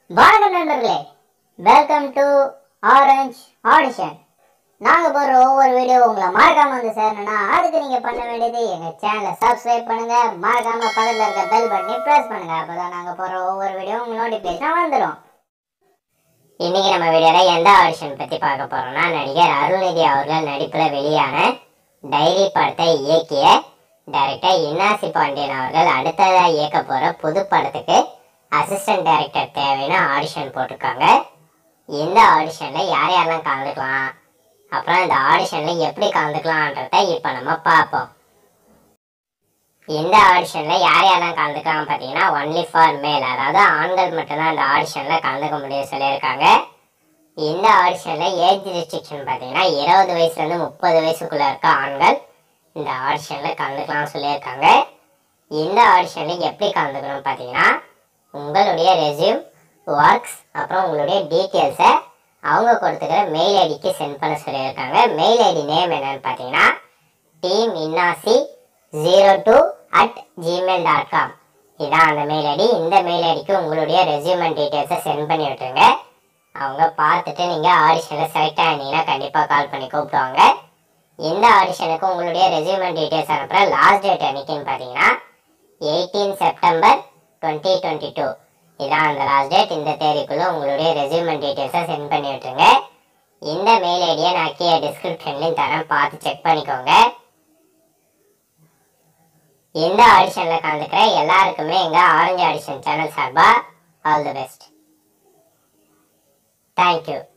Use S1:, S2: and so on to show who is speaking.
S1: வணக்கம் நண்பர்களே welcome to orange audition நாங்க போடுற ஒவ்வொரு வீடியோ உங்களை மறக்காம வந்து சேரணும்னா அதுக்கு நீங்க பண்ண வேண்டியது எங்க சேனலை சப்ஸ்கிரைப் பண்ணுங்க மறக்காம பக்கத்துல இருக்க பெல் பட்டனை பிரஸ் பண்ணுங்க அப்பதான் நாங்க போடுற ஒவ்வொரு வீடியோ உங்களுக்கு நோட்டிபிகேஷன் வந்துடும் இன்னைக்கு நம்ம வீடியோல எந்த ஆடிஷன் பத்தி பார்க்க போறோம்னா நடிகர் அருள்நிதி அவர்கள் நடிப்புல வெளியான டைரி படத்தை இயக்கிய டைரக்டர் இன்னாசி பாண்டியன் அவர்கள் அடுத்ததா இயக்க போற புது படத்துக்கு அசிஸ்டன்ட் டைரக்டர் தேவைன்னு ஆடிஷன் போட்டிருக்காங்க இந்த ஆடிஷன்ல யார் யாரெல்லாம் கலந்துக்கலாம் அப்புறம் இந்த ஆடிஷன்ல எப்படி கலந்துக்கலான்றத இப்போ நம்ம பார்ப்போம் இந்த ஆடிஷன்ல யார் யாரெல்லாம் கலந்துக்கலாம் பார்த்தீங்கன்னா ஒன்லி ஃபார் மேல் அதாவது ஆண்கள் மட்டும்தான் இந்த ஆடிஷன்ல கலந்துக்க முடியும் சொல்லியிருக்காங்க இந்த ஆடிஷன்ல ஏஜ் ரெஸ்ட்ரிக்ஷன் பார்த்தீங்கன்னா இருபது வயசுலேருந்து முப்பது வயசுக்குள்ள இருக்க ஆண்கள் இந்த ஆடிஷன்ல கலந்துக்கலாம்னு சொல்லியிருக்காங்க இந்த ஆடிஷன்ல எப்படி கலந்துக்கணும் பார்த்தீங்கன்னா உங்களுடைய ரெஸ்யூம் ஒர்க்ஸ் அப்புறம் உங்களுடைய டீட்டெயில்ஸை அவங்க கொடுத்துக்கிற மெயில் ஐடிக்கு சென்ட் பண்ண சொல்லியிருக்காங்க மெயில் ஐடி நேம் என்னன்னு பார்த்தீங்கன்னா team Innasi zero two at Gmail dot com இதான் அந்த மெயில் ஐடி இந்த மெயில் ஐடிக்கு உங்களுடைய ரெஸ்யூம் அண்ட் டீட்டெயில்ஸை சென்ட் பண்ணி விட்டுருங்க அவங்க பார்த்துட்டு நீங்கள் ஆடிஷனில் செலக்ட் ஆனீங்கன்னா கண்டிப்பாக கால் பண்ணி கூப்பிடுவாங்க இந்த ஆடிஷனுக்கு உங்களுடைய ரெஸ்யூம் அண்ட் டீட்டெயில்ஸ் அனுப்புகிற லாஸ்ட் டேட் என்னைக்குன்னு பார்த்தீங்கன்னா eighteen September twenty twenty two இதான் அந்த லாஸ்ட் டேட் இந்த தேதிக்குள்ளே உங்களுடைய ரெஸ்யூம் அண்ட் டீட்டெயில்ஸை சென்ட் பண்ணி விட்டுருங்க இந்த மெயில் ஐடியை நான் கீழே டிஸ்கிரிப்ஷன்லையும் தரேன் பார்த்து செக் பண்ணிக்கோங்க இந்த ஆடிஷனில் கலந்துக்கிற எல்லாருக்குமே எங்கள் ஆரஞ்சு ஆடிஷன் சேனல் சார்பாக ஆல் தி பெஸ்ட் தேங்க்யூ